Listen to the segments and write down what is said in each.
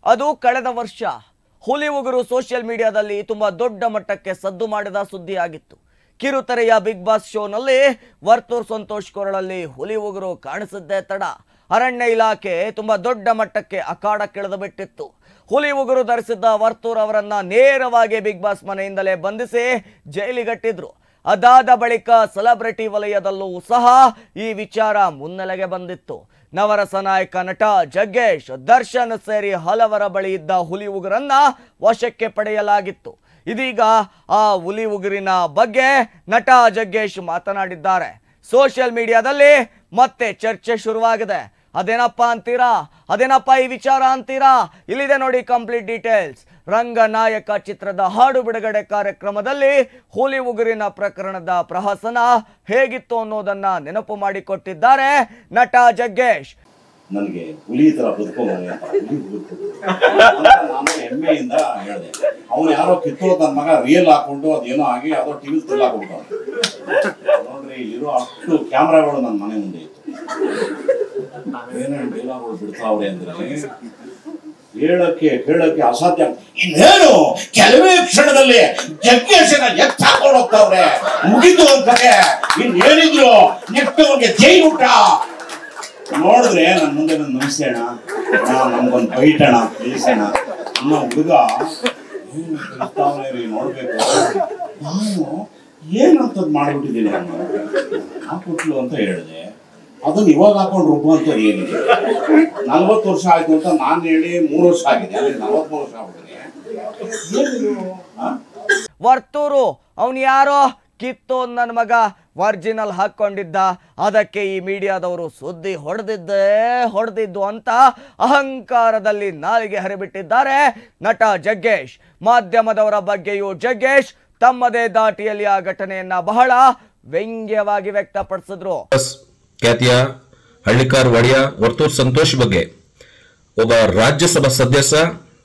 ಅದು ಕಳೆದ ವರ್ಷ ಹುಲಿ ಉಗುರು ಸೋಷಿಯಲ್ ಮೀಡಿಯಾದಲ್ಲಿ ತುಂಬಾ ದೊಡ್ಡ ಮಟ್ಟಕ್ಕೆ ಸದ್ದು ಮಾಡಿದ ಸುದ್ದಿ ಆಗಿತ್ತು ಕಿರುತೆರೆಯ ಬಿಗ್ ಬಾಸ್ ಶೋನಲ್ಲಿ ವರ್ತೂರ್ ಸಂತೋಷ್ ಕೊರಳಲ್ಲಿ ಹುಲಿ ಉಗುರು ಕಾಣಿಸಿದ್ದೇ ತಡ ಅರಣ್ಯ ಇಲಾಖೆ ತುಂಬಾ ದೊಡ್ಡ ಮಟ್ಟಕ್ಕೆ ಅಖಾಡಕ್ಕಿಳಿದು ಬಿಟ್ಟಿತ್ತು ಹುಲಿ ಉಗುರು ಧರಿಸಿದ್ದ ವರ್ತೂರ್ ಅವರನ್ನ ನೇರವಾಗಿ ಬಿಗ್ ಬಾಸ್ ಮನೆಯಿಂದಲೇ ಬಂಧಿಸಿ ಜೈಲಿಗಟ್ಟಿದ್ರು ಅದಾದ ಬಳಿಕ ಸೆಲೆಬ್ರಿಟಿ ವಲಯದಲ್ಲೂ ಸಹ ಈ ವಿಚಾರ ಮುನ್ನೆಲೆಗೆ ಬಂದಿತ್ತು ನವರಸ ನಾಯಕ ನಟ ಜಗ್ಗೇಶ್ ದರ್ಶನ್ ಸೇರಿ ಹಲವರ ಬಳಿ ಇದ್ದ ಹುಲಿ ಉಗುರನ್ನ ವಶಕ್ಕೆ ಪಡೆಯಲಾಗಿತ್ತು ಇದೀಗ ಆ ಹುಲಿ ಉಗುರಿನ ಬಗ್ಗೆ ನಟ ಜಗ್ಗೇಶ್ ಮಾತನಾಡಿದ್ದಾರೆ ಸೋಷಿಯಲ್ ಮೀಡಿಯಾದಲ್ಲಿ ಮತ್ತೆ ಚರ್ಚೆ ಶುರುವಾಗಿದೆ ಅದೇನಪ್ಪ ಅಂತೀರಾ ಅದೇನಪ್ಪ ಈ ವಿಚಾರ ಅಂತೀರಾ ಇಲ್ಲಿದೆ ನೋಡಿ ಕಂಪ್ಲೀಟ್ ಡೀಟೇಲ್ಸ್ ರಂಗನಾಯಕ ಚಿತ್ರದ ಹಾಡು ಬಿಡುಗಡೆ ಕಾರ್ಯಕ್ರಮದಲ್ಲಿ ಹುಲಿ ಉಗುರಿನ ಪ್ರಕರಣದ ಪ್ರಹಸನ ಹೇಗಿತ್ತು ಅನ್ನೋದನ್ನ ನೆನಪು ಮಾಡಿಕೊಟ್ಟಿದ್ದಾರೆ ನಟ ಜಗ್ಗೇಶ್ ನನಗೆ ಹುಲಿ ತರ ಬದುಕೋಮನೆ ಅಂತ ಹುಲಿ ಬದುಕು ನಾನು ಹೆಮ್ಮೆಯಿಂದ ಹೇಳಿದೆ ಅವನು ಯಾರೋ ಕಿತ್ತೋ ನನ್ನ ಮಗ ರಿಯಲ್ ಹಾಕೊಂಡು ಅದೇನೋ ಆಗಿ ಯಾವುದೋ ಟಿವಿ ತಿರ್ಲಾಕೊಂಡ್ಬಿಟ್ಟು ನೋಡ್ರಿ ಇಲ್ಲಿರೋ ಅಷ್ಟು ಕ್ಯಾಮ್ರಾಗಳು ನನ್ನ ಮನೆ ಮುಂದೆ ಇತ್ತು ಏನೇನು ಡೈಲಾಗ್ಗಳು ಬಿಡ್ತಾವ್ರೆ ಅಂದ್ರೆ ಹೇಳಕ್ಕೆ ಕೇಳಕ್ಕೆ ಅಸಾಧ್ಯ ಇನ್ನೇನು ಕೆಲವೇ ಕ್ಷಣದಲ್ಲಿ ಜಗ್ಗೇಶನ ಎತ್ತ ಹಾಕೊಂಡು ಹೋಗ್ತಾವ್ರೆ ಮುಗಿದು ಒಂದ್ ಕತೆ ಇನ್ನೇನಿದ್ರು ನೆಕ್ಸ್ಟ್ ಅವ್ರಿಗೆ ಜೈಲು ಊಟ ನೋಡಿದ್ರೆ ನನ್ನ ಮುಂದೆ ಬಂದು ನಮಸ್ತೆ ಅಣ್ಣ ನಮ್ಗೊಂದು ಬೈಟ್ ಅಣ್ಣ ಪ್ಲೀಸ್ ಅಣ್ಣ ಅನ್ನೋ ಹುಡುಗ ಏನು ಕಲಿಸ್ತಾವನೆ ರೀ ನೋಡ್ಬೇಕು ನಾನು ಏನಂತದ್ ಮಾಡ್ಬಿಟ್ಟಿದ್ದೀನಿ ನಾನು ಹಾಕ್ಬಿಟ್ಲು ಅಂತ ಹೇಳಿದೆ ಅದನ್ನ ಇವಾಗ ಹಾಕೊಂಡು ರುಬ್ಬುವಂಥದ್ದು ಏನಿದೆ ನಲ್ವತ್ತು ವರ್ಷ ಆಯ್ತು ಅಂತ ನಾನು ಹೇಳಿ ಮೂರು ವರ್ಷ ಆಗಿದೆ ಅಲ್ಲಿ ನಲ್ವತ್ಮೂರು ವರ್ಷ ಆಗ್ಬಿಟ್ಟಿದೆ ಏನಿದು ಆ? ವರ್ತೂರು ಅವನು ಯಾರೋ ಕಿತ್ತು ನನ್ನ ಮಗ ಒರಿಜಿನಲ್ ಹಾಕೊಂಡಿದ್ದ ಅದಕ್ಕೆ ಈ ಮೀಡಿಯಾದವರು ಸುದ್ದಿ ಹೊಡೆದಿದ್ದೇ ಹೊಡೆದಿದ್ದು ಅಂತ ಅಹಂಕಾರದಲ್ಲಿ ನಾಲಿಗೆ ಹರಿಬಿಟ್ಟಿದ್ದಾರೆ ನಟ ಜಗ್ಗೇಶ್ ಮಾಧ್ಯಮದವರ ಬಗ್ಗೆಯೂ ಜಗ್ಗೇಶ್ ತಮ್ಮದೇ ದಾಟಿಯಲ್ಲಿ ಆ ಘಟನೆಯನ್ನ ಬಹಳ ವ್ಯಂಗ್ಯವಾಗಿ ವ್ಯಕ್ತಪಡಿಸಿದ್ರು ಬಸ್ ಖ್ಯಾತಿಯ ಹಳ್ಳಿಕಾರ್ ಒಡೆಯ ವರ್ತೂರ್ ಸಂತೋಷ್ ಬಗ್ಗೆ ಒಬ್ಬ ರಾಜ್ಯಸಭಾ ಸದಸ್ಯ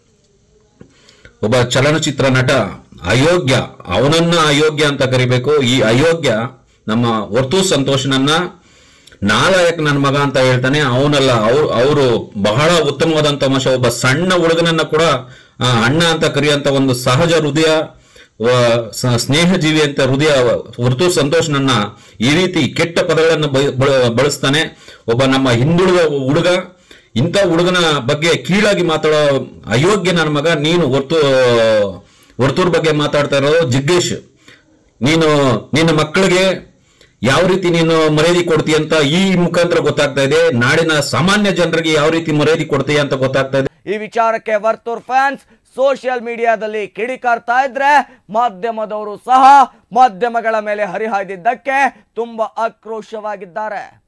ಒಬ್ಬ ಚಲನಚಿತ್ರ ನಟ ಅಯೋಗ್ಯ ಅವನನ್ನ ಅಯೋಗ್ಯ ಅಂತ ಕರಿಬೇಕು ಈ ಅಯೋಗ್ಯ ನಮ್ಮ ವರ್ತೂರ್ ಸಂತೋಷನನ್ನ ನಾಲಾಯಕ್ ನನ್ನ ಮಗ ಅಂತ ಹೇಳ್ತಾನೆ ಅವನಲ್ಲ ಅವ್ರು ಅವರು ಬಹಳ ಉತ್ತಮವಾದಂತ ಅಂಶ ಒಬ್ಬ ಸಣ್ಣ ಹುಡುಗನನ್ನ ಕೂಡ ಆ, ಅಣ್ಣ ಅಂತ ಕರೆಯುವಂತ ಒಂದು ಸಹಜ ಹೃದಯ ವ- ಸ- ಸ್ನೇಹಜೀವಿ ಅಂತ ಹೃದಯ ವರ್ತೂರ್ ಸಂತೋಷ್ ನನ್ನ ಈ ರೀತಿ ಕೆಟ್ಟ ಪದಗಳನ್ನು ಬ- ಬಳ- ಬಳಸ್ತಾನೆ ಒಬ್ಬ ನಮ್ಮ ಹಿಂದುಳಿದ ಹುಡುಗ ಇಂಥ ಹುಡುಗನ ಬಗ್ಗೆ ಕೀಳಾಗಿ ಮಾತಾಡೋ ಅಯೋಗ್ಯ ನನ್ನ ಮಗ ನೀನು ವರ್ತೂ ವರ್ತೂರ್ ಬಗ್ಗೆ ಮಾತಾಡ್ತಾ ಇರೋದು ಜಿಗ್ಗೇಶ್ ನೀನು ನಿನ್ನ ಮಕ್ಕಳಿಗೆ ಯಾವ ರೀತಿ ನೀನು ಮರ್ಯಾದೆ ಕೊಡ್ತೀಯ ಅಂತ ಈ ಮುಖಾಂತರ ಗೊತ್ತಾಗ್ತಾ ಇದೆ ನಾಡಿನ ಸಾಮಾನ್ಯ ಜನರಿಗೆ ಯಾವ ರೀತಿ ಮರ್ಯಾದೆ ಕೊಡ್ತೀಯ ಅಂತ ಗೊತ್ತಾಗ್ತಾ ಇದೆ ಈ ವಿಚಾರಕ್ಕೆ ವರ್ತೂರ್ ಫ್ಯಾನ್ಸ್ ಸೋಷಿಯಲ್ ಮೀಡಿಯಾದಲ್ಲಿ ಕಿಡಿಕಾರ್ತಾ ಇದ್ರೆ ಮಾಧ್ಯಮದವರು ಸಹ ಮಾಧ್ಯಮಗಳ ಮೇಲೆ ಹರಿಹಾಯ್ದಿದ್ದಕ್ಕೆ ತುಂಬಾ ಆಕ್ರೋಶವಾಗಿದ್ದಾರೆ